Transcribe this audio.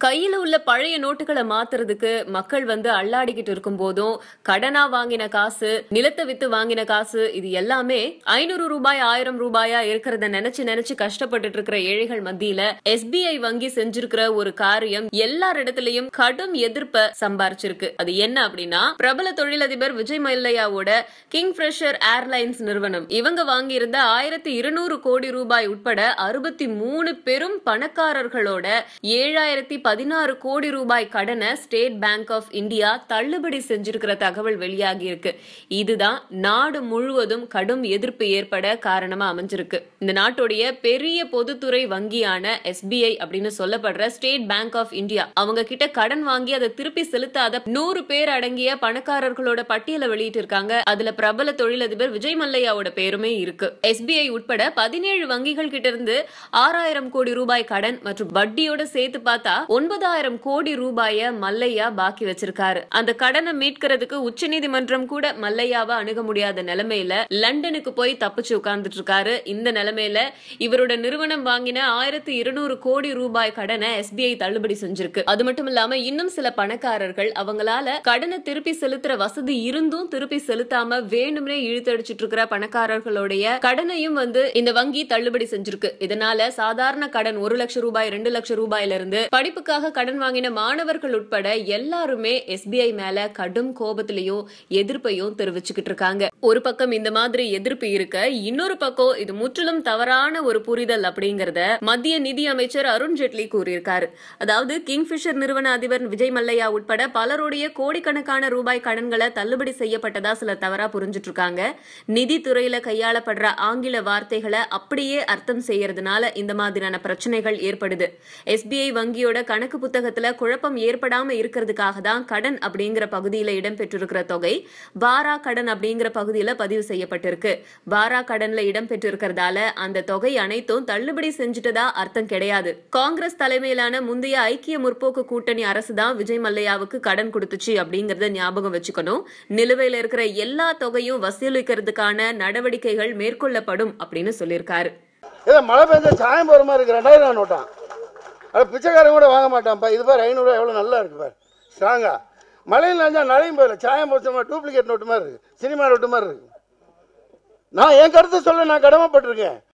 கையில உள்ள பழைய நோட்டுகளை மாத்துறதுக்கு மக்கள் வந்து அல்லாடிக்கிட்டு இருக்கும் போதும் கடனா வாங்கின காசு நிலத்தை வித்து வாங்கின காசு இது எல்லாமே ஐநூறு ரூபாய் ஆயிரம் ரூபாயா இருக்கிறத நினைச்சு நினைச்சு கஷ்டப்பட்டுட்டு இருக்கிற ஏழைகள் மத்தியில எஸ்பிஐ வங்கி செஞ்சிருக்கிற ஒரு காரியம் எல்லார் இடத்துலயும் கடும் எதிர்ப்பை சம்பாரிச்சிருக்கு அது என்ன அப்படின்னா பிரபல தொழிலதிபர் விஜய் மல்லையாவோட கிங் ஃபிரெஷர் ஏர்லைன்ஸ் நிறுவனம் இவங்க வாங்கியிருந்த ஆயிரத்தி இருநூறு கோடி ரூபாய் உட்பட அறுபத்தி மூணு பெரும் பணக்காரர்களோட ஏழாயிரத்தி பதினாறு கோடி ரூபாய் கடனை ஸ்டேட் பேங்க் ஆஃப் இந்தியா தள்ளுபடி செஞ்சிருக்கிற தகவல் வெளியாகி இருக்கு இதுதான் நாடு முழுவதும் கடும் எதிர்ப்பு ஏற்பட காரணமா அமைஞ்சிருக்கு இந்த நாட்டுடைய பெரிய பொதுத்துறை வங்கியான எஸ்பிஐ அப்படின்னு சொல்லப்படுற ஸ்டேட் பேங்க் ஆஃப் இந்தியா அவங்க கிட்ட கடன் வாங்கி அதை திருப்பி செலுத்தாத நூறு பேர் அடங்கிய பணக்காரர்களோட பட்டியலை வெளியிட்டு இருக்காங்க அதுல பிரபல தொழிலதிபர் விஜய் மல்லையாவோட பேருமே இருக்கு எஸ்பிஐ உட்பட பதினேழு வங்கிகள் கிட்ட இருந்து ஆறாயிரம் கோடி ரூபாய் கடன் மற்றும் வட்டியோட சேர்த்து பார்த்தா ஒன்பதாயிரம் கோடி ரூபாய மல்லையா பாக்கி வச்சிருக்காரு அந்த கடனை மீட்கிறதுக்கு உச்சநீதிமன்றம் கூட மல்லையாவை அணுக முடியாத நிலைமையில லண்டனுக்கு போய் தப்பிச்சு உட்கார்ந்துட்டு இருக்காரு இந்த நிலைமையில இவரோட நிறுவனம் வாங்கின ஆயிரத்தி இருநூறு கோடி ரூபாய் கடனை எஸ்பிஐ தள்ளுபடி செஞ்சிருக்கு அது மட்டும் இல்லாம இன்னும் சில பணக்காரர்கள் அவங்களால கடனை திருப்பி செலுத்துற வசதி இருந்தும் திருப்பி செலுத்தாம வேணும்னே இழுத்தடிச்சிட்டு இருக்கிற பணக்காரர்களுடைய கடனையும் வந்து இந்த வங்கி தள்ளுபடி செஞ்சிருக்கு இதனால சாதாரண கடன் ஒரு லட்சம் ரூபாய் ரெண்டு லட்சம் ரூபாயில இருந்து படிப்புக்காக கடன் வாங்கின மாணவர்கள் உட்பட எல்லாருமே எஸ்பிஐ மேல கடும் கோபத்திலையும் எதிர்ப்பையும் தெரிவிச்சுக்கிட்டு இருக்காங்க ஒரு பக்கம் இந்த மாதிரி எதிர்ப்பு இருக்க இன்னொரு பக்கம் இது முற்றிலும் தவறான ஒரு புரிதல் அப்படிங்கறத மத்திய நிதி அமைச்சர் அருண் ஜேட்லி கூறியிருக்காரு அதாவது கிங்ஃபிஷர் நிறுவன அதிபர் விஜய் மல்லையா உட்பட பலருடைய கோடிக்கணக்கான ரூபாய் கடன்களை தள்ளுபடி செய்யப்பட்டதா சில தவறா புரிஞ்சிட்டு இருக்காங்க நிதித்துறையில கையாளப்படுற ஆங்கில வார்த்தைகளை அப்படியே அர்த்தம் செய்யறதுனால இந்த மாதிரியான பிரச்சனைகள் ஏற்படுது எஸ்பிஐ வங்கியோட கணக்கு புத்தகத்துல குழப்பம் ஏற்படாம இருக்கிறதுக்காக தான் கடன் அப்படிங்கிற பகுதியில இடம்பெற்றிருக்கிற தொகை வாரா கடன் அப்படிங்கிற பகுதியில பதிவு செய்யப்பட்டிருக்கு வாரா கடன்ல இடம்பெற்றிருக்கிறதால அந்த தொகை அனைத்தும் தள்ளுபடி செஞ்சுட்டதா அர்த்தம் கிடையாது காங்கிரஸ் தலைமையிலான முந்தைய ஐக்கிய முற்போக்கு கூட்டணி அரசு தான் விஜய் மல்லையாவுக்கு கடன் கொடுத்துச்சு அப்படிங்கறத ஞாபகம் வச்சுக்கணும் நிலுவையில இருக்கிற எல்லா தொகையும் வசூலிக்கிறதுக்கான நடவடிக்கைகள் மேற்கொள்ளப்படும் அப்படின்னு சொல்லியிருக்காரு ஏதோ மழை பெஞ்சா சாயம் போகிற மாதிரி இருக்கு ரெண்டாயிரம் நோட்டான் அது பிச்சைக்காரன் கூட வாங்க மாட்டான்ப்பா இது பாரு ஐநூறுரூவா எவ்வளோ நல்லா இருக்கு பாரு ஸ்ட்ராங்கா மழையில் நனைஞ்சா நனையும் போயில சாயம் போச்சோமா டூப்ளிகேட் நோட்டு மாதிரி இருக்கு சினிமா நோட்டு மாதிரி இருக்கு நான் என் கருத்தை சொல்ல நான் கடமைப்பட்டிருக்கேன்